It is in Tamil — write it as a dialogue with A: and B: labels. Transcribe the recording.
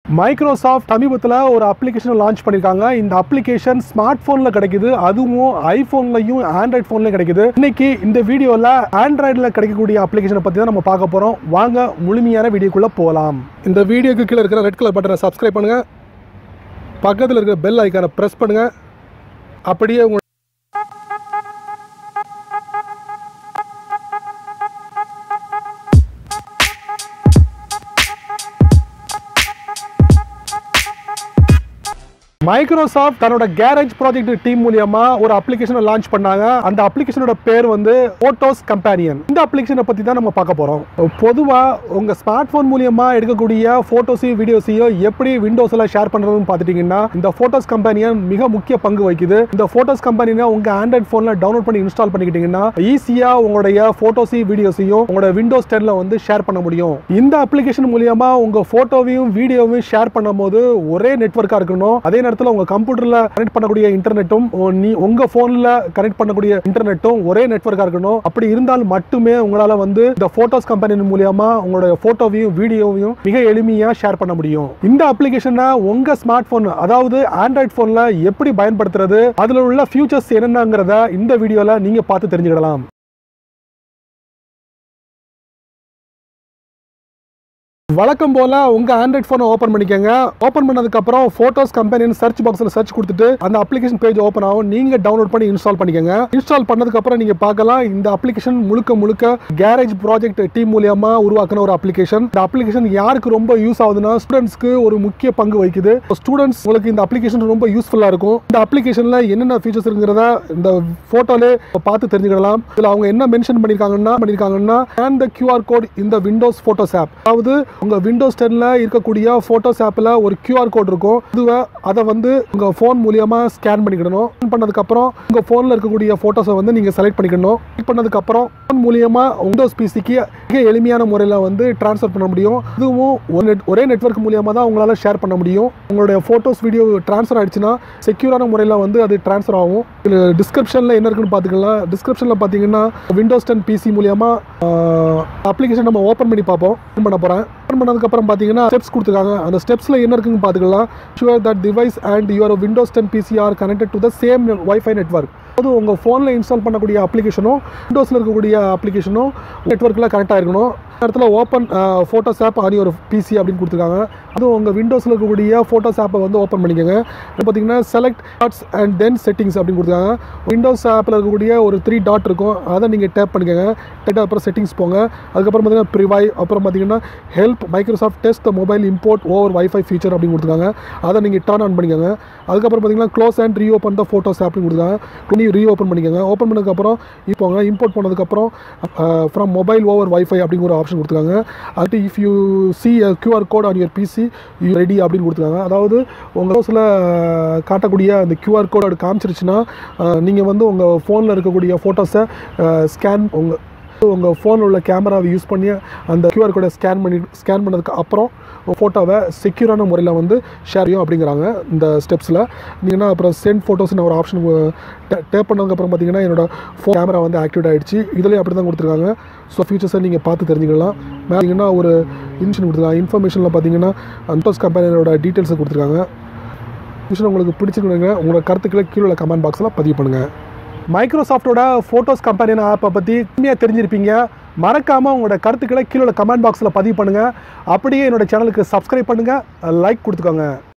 A: மைக்ரோசாஃப்ட் சமீபத்தில் ஒரு அப்ளிகேஷன் லான்ச் பண்ணியிருக்காங்க இந்த அப்ளிகேஷன் ஸ்மார்ட் ஃபோனில் கிடைக்குது அதுவும் ஐஃபோன்லையும் ஆண்ட்ராய்ட் ஃபோன்லையும் கிடைக்குது இன்னைக்கு இந்த வீடியோவில் ஆண்ட்ராய்டில் கிடைக்கக்கூடிய அப்ளிகேஷனை பற்றி தான் நம்ம பார்க்க போகிறோம் வாங்க முழுமையான வீடியோக்குள்ளே போகலாம் இந்த வீடியோக்கு கீழே இருக்கிற ரெட் கலர் பட்டனை சப்ஸ்கிரைப் பண்ணுங்கள் பக்கத்தில் இருக்கிற பெல் ஐக்கானை ப்ரெஸ் பண்ணுங்கள் அப்படியே உங்க மைக்ரோசாஃப்ட் தன்னோட கேரேஜ் ப்ராஜெக்ட் டீம் மூலியமா ஒரு அப்ளிகேஷனை லான்ச் பண்ணாங்க அந்த அப்ளிகேஷனோட பேர் வந்து போட்டோஸ் கம்பேனியன் இந்த அப்ளிகேஷனை பத்தி தான் நம்ம பார்க்க போறோம் பொதுவா உங்க ஸ்மார்ட் போன் மூலியமா எடுக்கக்கூடிய போட்டோஸையும் வீடியோஸையும் எப்படி விண்டோஸ்ல ஷேர் பண்றதுன்னு பார்த்துட்டீங்கன்னா இந்த போட்டோஸ் கம்பெனியன் மிக முக்கிய பங்கு வகிக்குது இந்த போட்டோஸ் கம்பெனியை உங்க ஆண்ட்ராய்ட் போன்ல டவுன்லோட் பண்ணி இன்ஸ்டால் பண்ணிக்கிட்டீங்கன்னா ஈஸியா உங்களுடைய போட்டோஸையும் வீடியோஸையும் உங்களோட விண்டோஸ் டென்ல வந்து ஷேர் பண்ண முடியும் இந்த அப்ளிகேஷன் மூலியமா உங்க போட்டோவையும் வீடியோவையும் ஷேர் பண்ணும்போது ஒரே நெட்வொர்க்கா இருக்கணும் அதே நேரத்தில் உங்க கம்ப்யூட்டர்ல கனெக்ட் பண்ணக்கூடிய இன்டர்நெட்டும் நீ உங்க போன்ல கனெக்ட் பண்ணக்கூடிய இன்டர்நெட்டும் ஒரே நெட்வொர்க்கா இருக்கணும் அப்படி இருந்தால் மட்டுமே உங்களால வந்து இந்த போட்டோஸ் கம்பெனி மூலியமா உங்களோட போட்டோவையும் வீடியோவையும் மிக எளிமையா ஷேர் பண்ண முடியும் இந்த அப்ளிகேஷனை உங்க ஸ்மார்ட் போன் அதாவது ஆண்ட்ராய்ட் போன்ல எப்படி பயன்படுத்துறது அதுல உள்ள ஃபியூச்சர்ஸ் என்னென்னங்கிறத இந்த வீடியோல நீங்க பார்த்து தெரிஞ்சுக்கலாம் வழக்கம் போல உங்க ஆண்ட்ராய்ட் போனை ஓபன் பண்ணிக்கோங்க ஓபன் பண்ணதுக்கு அப்புறம் போட்டோஸ் கம்பெனி சர்ச் பாக்ஸ்ல சர்ச் கொடுத்துட்டு அந்த அப்ளிகேஷன் பேஜ் ஓபன் ஆகும் நீங்க டவுன்லோட் பண்ணி இன்ஸ்டால் பண்ணிக்கோங்க இன்ஸ்டால் பண்ணதுக்கு அப்புறம் நீங்க பார்க்கலாம் இந்த அப்ளிகேஷன் முழுக்க முழுக்க கேரேஜ் ப்ராஜெக்ட் டீம் மூலியமா உருவாக்கின ஒரு அப்ளிகேஷன் இந்த அப்ளிகேஷன் யாருக்கு ரொம்ப யூஸ் ஆகுதுன்னா ஸ்டூடெண்ட்ஸ்க்கு ஒரு முக்கிய பங்கு வகிக்குது ஸ்டூடெண்ட்ஸ் உங்களுக்கு இந்த அப்ளிகேஷன் ரொம்ப யூஸ்ஃபுல்லா இருக்கும் இந்த அப்ளிகேஷன்ல என்னென்ன ஃபீச்சர்ஸ் இருக்குங்கிறத இந்த போட்டோலே பார்த்து தெரிஞ்சுக்கலாம் இதுல அவங்க என்ன மென்ஷன் பண்ணிருக்காங்கன்னா பண்ணிருக்காங்கன்னா அண்ட் த கியூஆர் கோட் இந்த விண்டோஸ் போட்டோஸ் ஆப் அதாவது உங்க விண்டோஸ் டென்ல இருக்கக்கூடிய போட்டோஸ் ஆப்ல ஒரு கியூஆர் கோட் இருக்கும் இதுவை அதை வந்து உங்க ஃபோன் மூலியமா ஸ்கேன் பண்ணிக்கிடணும் ஸ்கேன் பண்ணதுக்கு அப்புறம் உங்க போன்ல இருக்கக்கூடிய போட்டோஸை வந்து நீங்க செலக்ட் பண்ணிக்கணும் செலக்ட் பண்ணதுக்கு அப்புறம் ஃபோன் மூலியமா விண்டோஸ் பிசிக்கு மிக எளிமையான முறையில் வந்து டிரான்ஸ்ஃபர் பண்ண முடியும் இதுவும் ஒரு net- ஒரே நெட்வொர்க் மூலியமா தான் உங்களால ஷேர் பண்ண முடியும் உங்களுடைய போட்டோஸ் வீடியோ ட்ரான்ஸ்ஃபர் ஆயிடுச்சுன்னா செக்யூரான முறையில் வந்து அது ட்ரான்ஸ்ஃபர் ஆகும் இதில் டிஸ்கிரிப்ஷனில் என்ன இருக்குன்னு பார்த்துக்கலாம் டிஸ்கிரிப்ஷனில் பார்த்தீங்கன்னா விண்டோஸ் டென் பிசி மூலியமா அப்ளிகேஷன் நம்ம ஓப்பன் பண்ணி பார்ப்போம் open பண்ண போகிறேன் ஓப்பன் பண்ணதுக்கப்புறம் பார்த்தீங்கன்னா ஸ்டெப்ஸ் கொடுத்துருக்காங்க அந்த ஸ்டெப்ஸில் என்ன இருக்குன்னு பார்த்துக்கலாம் sure that device and your Windows ten PC are connected to the same wifi network அதாவது உங்கள் ஃபோனில் இன்ஸ்டால் பண்ணக்கூடிய அப்ளிகேஷனும் விண்டோஸில் இருக்கக்கூடிய அப்ளிகேஷனும் நெட்ஒர்க்கில் கனெக்ட் ஆகிருக்கணும் இடத்துல ஓப்பன் ஃபோட்டோஸ் ஆப் ஆன் ஒரு பிசி அப்படின்னு கொடுத்துருக்காங்க அதுவும் உங்கள் விண்டோஸில் இருக்கக்கூடிய ஃபோட்டோஸ் ஆப்பை வந்து ஓப்பன் பண்ணிக்கோங்க இப்போ பார்த்தீங்கன்னா select dots and then settings அப்படின்னு கொடுத்துருக்காங்க விண்டோஸ் ஆப்பில் இருக்கக்கூடிய ஒரு த்ரீ டாட் இருக்கும் அதை நீங்கள் டேப் பண்ணிக்கோங்க டேட்டா அப்புறம் செட்டிங்ஸ் போங்க அதுக்கப்புறம் பார்த்தீங்கன்னா ப்ரிவை அப்புறம் பார்த்தீங்கன்னா help Microsoft test the mobile import over wifi feature அப்படின்னு கொடுத்துருக்காங்க அதை நீங்கள் டர்ன் ஆன் பண்ணிக்கோங்க அதுக்கப்புறம் பார்த்தீங்கன்னா close and reopen the photos அப்படின்னு கொடுத்துருக்காங்க நீ ரீஓப்பன் பண்ணிக்கோங்க ஓப்பன் பண்ணதுக்கப்புறம் இப்போங்க இம்போர்ட் பண்ணதுக்கப்புறம் ஃப்ரம் மொபைல் ஓவர் வைஃபை அப்படிங்கிற ஒரு ஆப்ஷன் கொடுத்துருக்காங்க அடுத்து if you see QR code on your PC you ready அப்படின்னு கொடுத்துருக்காங்க அதாவது உங்கள் ஹவுஸில் காட்டக்கூடிய அந்த கியூஆர் கோட் அது காமிச்சிருச்சுன்னா நீங்கள் வந்து உங்கள் ஃபோனில் இருக்கக்கூடிய ஃபோட்டோஸை ஸ்கேன் உங்கள் உங்கள் ஃபோனில் உள்ள கேமராவை யூஸ் பண்ணி அந்த கியூஆர் கோடை ஸ்கேன் பண்ணி ஸ்கேன் பண்ணதுக்கு அப்புறம் ஃபோட்டோவை செக்யூரான முறையில் வந்து ஷேர் செய்யும் அப்படிங்கிறாங்க இந்த ஸ்டெப்ஸில் நீங்கன்னா அப்புறம் சென்ட் ஃபோட்டோஸ்னு ஒரு ஆப்ஷன் டேப் பண்ணதுக்கப்புறம் பார்த்தீங்கன்னா என்னோட ஃபோன் கேமரா வந்து ஆக்டிவேட் ஆகிடுச்சு இதுலேயும் அப்படி தான் கொடுத்துருக்காங்க ஸோ ஃபியூச்சர்ஸை நீங்கள் பார்த்து தெரிஞ்சுக்கலாம் பார்த்தீங்கன்னா ஒரு இன்ஷன் கொடுத்துருக்காங்க இன்ஃபர்மேஷனில் பார்த்தீங்கன்னா அந்தோஸ் கம்பெனியோட டீட்டெயில்ஸை கொடுத்துருக்காங்க விஷயம் உங்களுக்கு பிடிச்சிருக்குங்க உங்களோட கருத்துக்களை கீழே உள்ள கமெண்ட் பாக்ஸில் பதிவு பண்ணுங்கள் மைக்ரோசாஃப்டோட ஃபோட்டோஸ் கம்பெனியான ஆப்பை பற்றி உண்மையாக தெரிஞ்சிருப்பீங்க மறக்காமல் உங்களோட கருத்துக்களை கீழே உள்ள கமெண்ட் பாக்ஸில் பதிவு பண்ணுங்கள் அப்படியே என்னோட சேனலுக்கு சப்ஸ்கிரைப் பண்ணுங்கள் லைக் கொடுத்துக்கோங்க